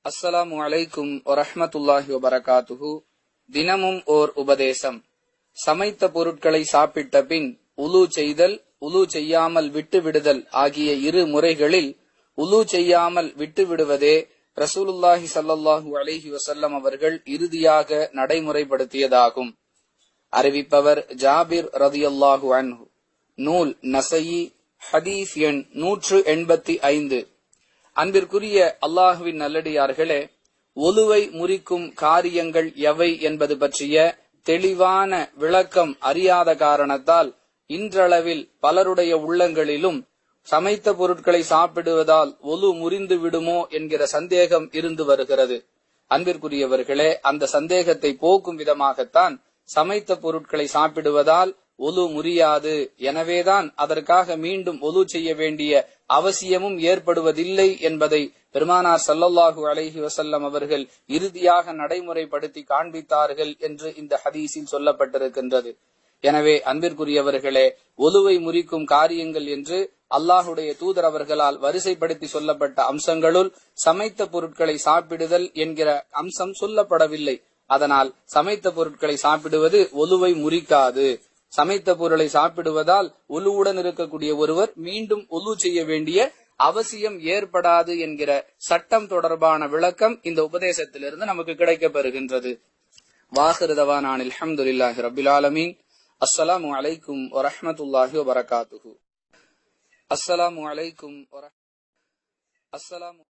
அஸ்ஸலாமு அலைக்கும் வரஹ்மத்துல்லாஹி வபரகாத்துஹு தினமும் ஓர் உபதேசம் சமைத்த பொருட்களை சாப்பிட்ட பின் உலு செய்தல் உலு செய்யாமல் விட்டு விடுதல் ஆகிய இரு முறைகளில் உலு செய்யாமல் விட்டு விடுவதே ரசூலுல்லாஹி ஸல்லல்லாஹு அலைஹி வஸல்லம் அவர்கள் இறுதியாக நடைமுறைப்படுத்தியதாகும் அறிவிப்பவர் ஜாபிர் ரதியல்லாஹு அன்ஹு நூல் நசையி ஹதீஸ் எண் நூற்று எண்பத்தி ஐந்து அன்பிற்குரிய அல்லாஹுவின் நல்லடியார்களே ஒலுவை முறிக்கும் காரியங்கள் எவை என்பது பற்றிய தெளிவான விளக்கம் அறியாத காரணத்தால் இன்றளவில் பலருடைய உள்ளங்களிலும் சமைத்த பொருட்களை சாப்பிடுவதால் ஒலு முறிந்து விடுமோ என்கிற சந்தேகம் இருந்து வருகிறது அன்பிற்குரியவர்களே அந்த சந்தேகத்தை போக்கும் விதமாகத்தான் சமைத்த பொருட்களை சாப்பிடுவதால் ஒலு முறியாது எனவேதான் அதற்காக மீண்டும் ஒலு செய்ய வேண்டிய அவசியமும் ஏற்படுவதில்லை என்பதை பெருமானார் சல்லல்லாஹு அலைஹி வசல்லம் அவர்கள் இறுதியாக நடைமுறைப்படுத்தி காண்பித்தார்கள் என்று இந்த ஹதீஸில் சொல்லப்பட்டிருக்கின்றது எனவே அன்பிற்குரியவர்களே ஒலுவை முறிக்கும் காரியங்கள் என்று அல்லாஹுடைய தூதர் அவர்களால் வரிசைப்படுத்தி சொல்லப்பட்ட அம்சங்களுள் சமைத்த பொருட்களை சாப்பிடுதல் என்கிற அம்சம் சொல்லப்படவில்லை அதனால் சமைத்த பொருட்களை சாப்பிடுவது ஒலுவை முறிக்காது சமைத்த பொருளை சாப்பிடுவதால் ஒலுவுடன் இருக்கக்கூடிய ஒருவர் மீண்டும் ஒலு செய்ய வேண்டிய அவசியம் ஏற்படாது என்கிற சட்டம் தொடர்பான விளக்கம் இந்த உபதேசத்திலிருந்து நமக்கு கிடைக்கப் பெறுகின்றது வாஹிருதவான் அல்ஹம்துலில்லாஹி ரபில் ஆலமீன் அஸ்ஸலாமு அலைக்கும் வரஹ்மத்துல்லாஹி வபரகாத்துஹு அஸ்ஸலாமு அலைக்கும் அஸ்ஸலாமு